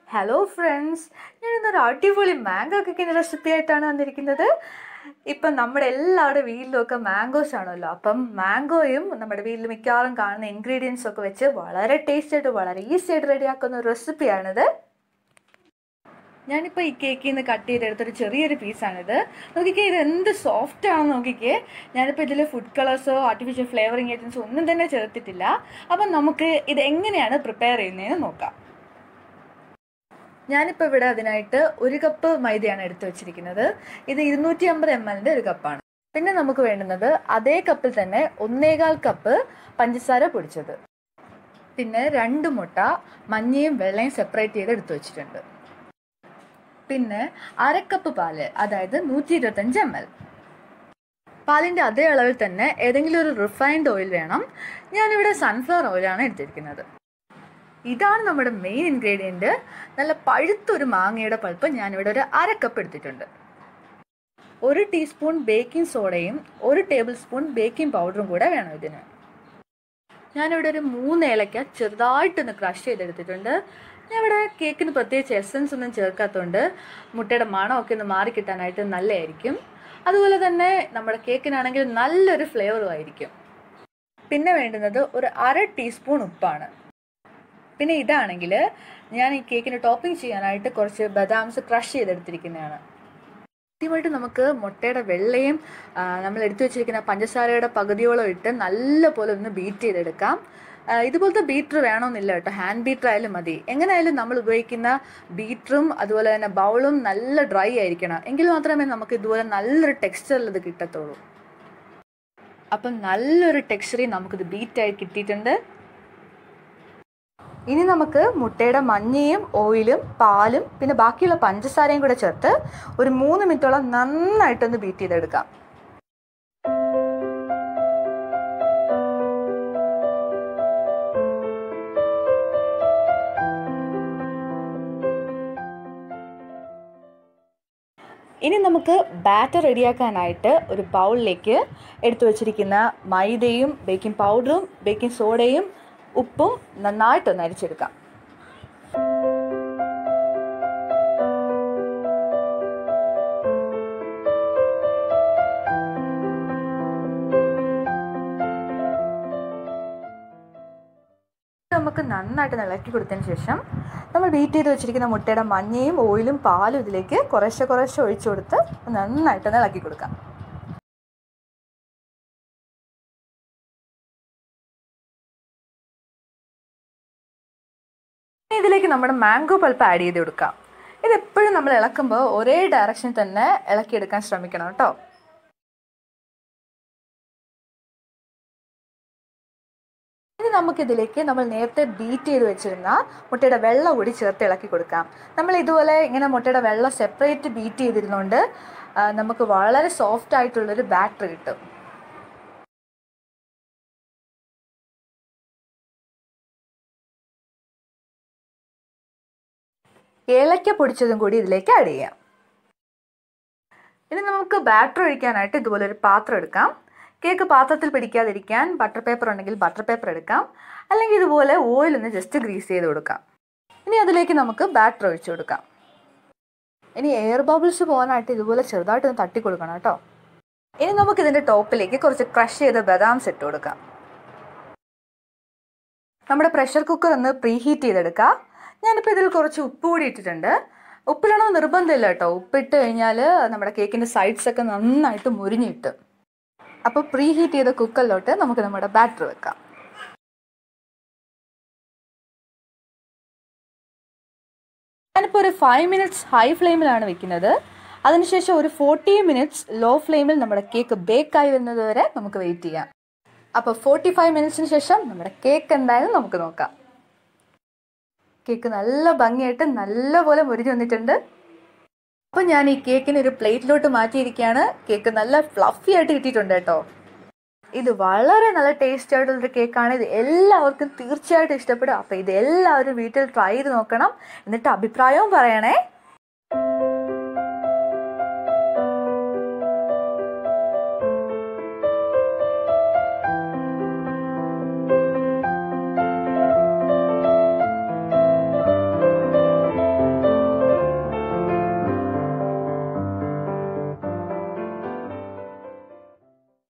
hello friends ഞാൻ ഇന്നൊരു അടിപൊളി മാംഗോ കേക്കിൻ്റെ റെസിപ്പി ആയിട്ടാണ് വന്നിരിക്കുന്നത് ഇപ്പം നമ്മുടെ എല്ലാവരുടെ വീട്ടിലുമൊക്കെ മാംഗോസ് ആണല്ലോ അപ്പം മാംഗോയും നമ്മുടെ വീട്ടിൽ മിക്കവാറും കാണുന്ന ഇൻഗ്രീഡിയൻസ് ഒക്കെ വെച്ച് വളരെ ടേസ്റ്റ് ആയിട്ട് വളരെ ഈസി ആയിട്ട് റെഡിയാക്കുന്ന ഒരു റെസിപ്പിയാണിത് ഞാനിപ്പോൾ ഈ കേക്കിൽ നിന്ന് കട്ട് ചെയ്തെടുത്തൊരു ചെറിയൊരു പീസാണിത് നോക്കിക്കേ ഇത് എന്ത് സോഫ്റ്റ് ആണെന്ന് നോക്കിക്കേ ഞാനിപ്പോൾ ഇതിൽ ഫുഡ് കളേഴ്സോ ആർട്ടിഫിഷ്യൽ ഫ്ലേവറിങ് ഏജൻസോ ഒന്നും തന്നെ ചേർത്തിട്ടില്ല അപ്പം നമുക്ക് ഇത് എങ്ങനെയാണ് പ്രിപ്പയർ ചെയ്യുന്നതെന്ന് നോക്കാം ഞാനിപ്പോൾ ഇവിടെ അതിനായിട്ട് ഒരു കപ്പ് മൈദയാണ് എടുത്തു വെച്ചിരിക്കുന്നത് ഇത് ഇരുന്നൂറ്റി അമ്പത് എം എല്ലിൻ്റെ ഒരു കപ്പാണ് പിന്നെ നമുക്ക് വേണ്ടുന്നത് അതേ കപ്പിൽ തന്നെ ഒന്നേകാൽ കപ്പ് പഞ്ചസാര പൊടിച്ചത് പിന്നെ രണ്ട് മുട്ട മഞ്ഞയും വെള്ളയും സെപ്പറേറ്റ് ചെയ്ത് എടുത്തു വെച്ചിട്ടുണ്ട് പിന്നെ അരക്കപ്പ് പാല് അതായത് നൂറ്റി ഇരുപത്തഞ്ച് എം എൽ പാലിൻ്റെ അതേ അളവിൽ തന്നെ ഏതെങ്കിലും ഒരു റിഫൈൻഡ് ഓയിൽ വേണം ഞാനിവിടെ സൺഫ്ലവർ ഓയിലാണ് എടുത്തിരിക്കുന്നത് ഇതാണ് നമ്മുടെ മെയിൻ ഇൻഗ്രീഡിയൻറ്റ് നല്ല പഴുത്തൊരു മാങ്ങയുടെ പൾപ്പ് ഞാനിവിടെ ഒരു അര കപ്പ് എടുത്തിട്ടുണ്ട് ഒരു ടീസ്പൂൺ ബേക്കിംഗ് സോഡയും ഒരു ടേബിൾ സ്പൂൺ ബേക്കിംഗ് പൗഡറും കൂടെ വേണം ഇതിന് ഞാനിവിടെ ഒരു മൂന്ന് ഏലക്ക ചെറുതായിട്ടൊന്ന് ക്രഷ് ചെയ്തെടുത്തിട്ടുണ്ട് ഞാൻ ഇവിടെ കേക്കിന് പ്രത്യേകിച്ച് എസൻസ് ഒന്നും ചേർക്കാത്തതുകൊണ്ട് മുട്ടയുടെ മണമൊക്കെ ഒന്ന് മാറി കിട്ടാനായിട്ട് നല്ലതായിരിക്കും അതുപോലെ തന്നെ നമ്മുടെ കേക്കിനാണെങ്കിൽ നല്ലൊരു ഫ്ലേവറും ആയിരിക്കും പിന്നെ വേണ്ടുന്നത് ഒരു അര ടീസ്പൂൺ ഉപ്പാണ് പിന്നെ ഇതാണെങ്കിൽ ഞാൻ ഈ കേക്കിന് ടോപ്പിംഗ് ചെയ്യാനായിട്ട് കുറച്ച് ബദാംസ് ക്രഷ് ചെയ്തെടുത്തിരിക്കുന്നതാണ് ആദ്യമായിട്ട് നമുക്ക് മുട്ടയുടെ വെള്ളയും നമ്മൾ എടുത്തു വെച്ചിരിക്കുന്ന പഞ്ചസാരയുടെ പകുതിയോളം ഇട്ട് നല്ലപോലെ ഒന്ന് ബീറ്റ് ചെയ്തെടുക്കാം ഇതുപോലത്തെ ബീറ്റർ വേണമെന്നില്ല കേട്ടോ ഹാൻഡ് ബീറ്റർ ആയാലും മതി എങ്ങനെയായാലും നമ്മൾ ഉപയോഗിക്കുന്ന ബീറ്ററും അതുപോലെ തന്നെ ബൗളും നല്ല ഡ്രൈ ആയിരിക്കണം എങ്കിൽ മാത്രമേ നമുക്ക് ഇതുപോലെ നല്ലൊരു ടെക്സ്ചറിൽ ഇത് കിട്ടത്തുള്ളൂ അപ്പം നല്ലൊരു ടെക്സ്ചറിൽ നമുക്കിത് ബീറ്റായി കിട്ടിയിട്ടുണ്ട് ഇനി നമുക്ക് മുട്ടയുടെ മഞ്ഞയും ഓയിലും പാലും പിന്നെ ബാക്കിയുള്ള പഞ്ചസാരയും കൂടെ ചേർത്ത് ഒരു മൂന്ന് മിനിറ്റോളം നന്നായിട്ടൊന്ന് ബീറ്റ് ചെയ്തെടുക്കാം ഇനി നമുക്ക് ബാറ്റർ റെഡിയാക്കാനായിട്ട് ഒരു ബൗളിലേക്ക് എടുത്തു വച്ചിരിക്കുന്ന മൈദയും ബേക്കിംഗ് പൗഡറും ബേക്കിംഗ് സോഡയും ഉപ്പും നന്നായിട്ടൊന്ന് അരിച്ചെടുക്കാം നമുക്ക് നന്നായിട്ട് ഇളക്കി കൊടുത്തതിന് ശേഷം നമ്മൾ ബീറ്റ് ചെയ്ത് വെച്ചിരിക്കുന്ന മുട്ടയുടെ മഞ്ഞയും ഓയിലും പാലും ഇതിലേക്ക് കുറേശ്ശെ കുറേശ്ശെ ഒഴിച്ചു കൊടുത്ത് നന്നായിട്ടൊന്ന് ഇളക്കി കൊടുക്കാം ഇതിലേക്ക് നമ്മുടെ മാംഗോ പൾപ്പ് ആഡ് ചെയ്ത് കൊടുക്കാം ഇത് എപ്പോഴും നമ്മൾ ഇളക്കുമ്പോൾ ഒരേ ഡയറക്ഷനിൽ തന്നെ ഇളക്കിയെടുക്കാൻ ശ്രമിക്കണം കേട്ടോ ഇനി നമുക്കിതിലേക്ക് നമ്മൾ നേരത്തെ ബീറ്റ് ചെയ്ത് വെച്ചിരുന്ന മുട്ടയുടെ വെള്ളം കൂടി ചേർത്ത് ഇളക്കി കൊടുക്കാം നമ്മൾ ഇതുപോലെ ഇങ്ങനെ മുട്ടയുടെ വെള്ളം സെപ്പറേറ്റ് ബീറ്റ് ചെയ്തിരുന്നുകൊണ്ട് നമുക്ക് വളരെ സോഫ്റ്റ് ആയിട്ടുള്ളൊരു ബാറ്റർ കിട്ടും ഏലക്ക പൊടിച്ചതും കൂടി ഇതിലേക്ക് ആഡ് ചെയ്യാം ഇനി നമുക്ക് ബാറ്റർ ഒഴിക്കാനായിട്ട് ഇതുപോലെ ഒരു പാത്രം എടുക്കാം കേക്ക് പാത്രത്തിൽ പിടിക്കാതിരിക്കാൻ ബട്ടർ പേപ്പർ ഉണ്ടെങ്കിൽ ബട്ടർ പേപ്പർ എടുക്കാം അല്ലെങ്കിൽ ഇതുപോലെ ഓയിൽ ഒന്ന് ജസ്റ്റ് ഗ്രീസ് ചെയ്ത് കൊടുക്കാം ഇനി അതിലേക്ക് നമുക്ക് ബാറ്റർ ഒഴിച്ചു കൊടുക്കാം ഇനി എയർ ബബിൾസ് പോകാനായിട്ട് ഇതുപോലെ ചെറുതായിട്ടൊന്ന് തട്ടി കൊടുക്കണം കേട്ടോ ഇനി നമുക്ക് ഇതിൻ്റെ ടോപ്പിലേക്ക് കുറച്ച് ക്രഷ് ചെയ്ത ബദാംസ് ഇട്ട് കൊടുക്കാം നമ്മുടെ പ്രഷർ കുക്കർ ഒന്ന് പ്രീ ഹീറ്റ് ചെയ്തെടുക്കാം ഞാനിപ്പോൾ ഇതിൽ കുറച്ച് ഉപ്പ് കൂടി ഇട്ടിട്ടുണ്ട് ഉപ്പിലാണോ നിർബന്ധമില്ല കേട്ടോ ഉപ്പിട്ട് കഴിഞ്ഞാൽ നമ്മുടെ കേക്കിൻ്റെ സൈഡ്സ് ഒക്കെ നന്നായിട്ട് മുരിഞ്ഞ് കിട്ടും അപ്പോൾ പ്രീ ഹീറ്റ് ചെയ്ത കുക്കറിലോട്ട് നമുക്ക് നമ്മുടെ ബാറ്റർ വെക്കാം ഞാനിപ്പോൾ ഒരു ഫൈവ് മിനിറ്റ്സ് ഹൈ ഫ്ലെയിമിലാണ് വെക്കുന്നത് അതിനുശേഷം ഒരു ഫോർട്ടി മിനിറ്റ്സ് ലോ ഫ്ലെയിമിൽ നമ്മുടെ കേക്ക് ബേക്കായി വരുന്നത് വരെ നമുക്ക് വെയിറ്റ് ചെയ്യാം അപ്പോൾ ഫോർട്ടി ഫൈവ് മിനിറ്റ്സിന് ശേഷം നമ്മുടെ കേക്ക് എന്തായാലും നമുക്ക് നോക്കാം കേക്ക് നല്ല ഭംഗിയായിട്ട് നല്ലപോലെ മുരിഞ്ഞു വന്നിട്ടുണ്ട് അപ്പോൾ ഞാൻ ഈ കേക്കിന് ഒരു പ്ലേറ്റിലോട്ട് മാറ്റിയിരിക്കുകയാണ് കേക്ക് നല്ല ഫ്ലഫി ആയിട്ട് കിട്ടിയിട്ടുണ്ട് കേട്ടോ ഇത് വളരെ നല്ല ടേസ്റ്റ് ആയിട്ടുള്ളൊരു കേക്കാണ് ഇത് എല്ലാവർക്കും തീർച്ചയായിട്ടും ഇഷ്ടപ്പെടും അപ്പോൾ ഇത് എല്ലാവരും വീട്ടിൽ ട്രൈ ചെയ്ത് നോക്കണം എന്നിട്ട് അഭിപ്രായവും പറയണേ